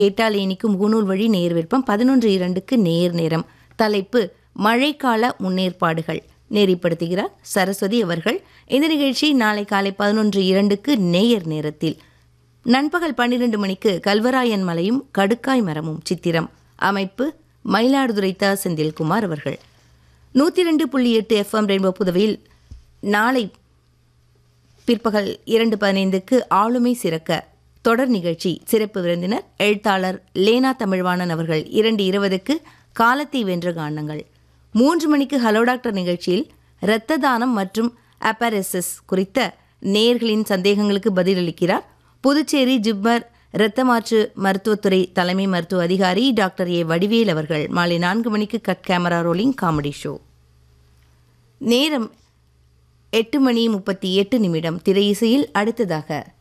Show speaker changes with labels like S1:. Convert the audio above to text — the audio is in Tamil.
S1: ஏட்டாலேனிக்கு முகநூல் வழி நேர் விருப்பம் பதினொன்று இரண்டுக்கு நேர் நேரம் தலைப்பு மழைக்கால முன்னேற்பாடுகள் நெறிப்படுத்துகிறார் சரஸ்வதி அவர்கள் இந்த நிகழ்ச்சி நாளை காலை பதினொன்று இரண்டுக்கு நேயர் நேரத்தில் நண்பகல் பன்னிரண்டு மணிக்கு கல்வராயன் மலையும் கடுக்காய் மரமும் சித்திரம் அமைப்பு மயிலாடுதுறை த செந்தில்குமார் அவர்கள் நூற்றி ரெண்டு புள்ளி எட்டு எஃப்எம் ரெயின்போ புதவையில் நாளை பிற்பகல் இரண்டு பதினைந்துக்கு ஆளுமை சிறக்க தொடர் நிகழ்ச்சி சிறப்பு விருந்தினர் எழுத்தாளர் லேனா தமிழ்வாணன் அவர்கள் இரண்டு இருபதுக்கு காலத்தை வென்ற கானங்கள் மூன்று மணிக்கு ஹலோ டாக்டர் நிகழ்ச்சியில் இரத்த தானம் மற்றும் அப்பரசிஸ் குறித்த நேர்களின் சந்தேகங்களுக்கு பதிலளிக்கிறார் புதுச்சேரி ஜிப்மர் இரத்த மாற்று மருத்துவத்துறை தலைமை மருத்துவ அதிகாரி டாக்டர் ஏ வடிவேல் அவர்கள் மாலை நான்கு மணிக்கு cut camera rolling comedy show நேரம் எட்டு மணி முப்பத்தி எட்டு நிமிடம் திரை இசையில் அடுத்ததாக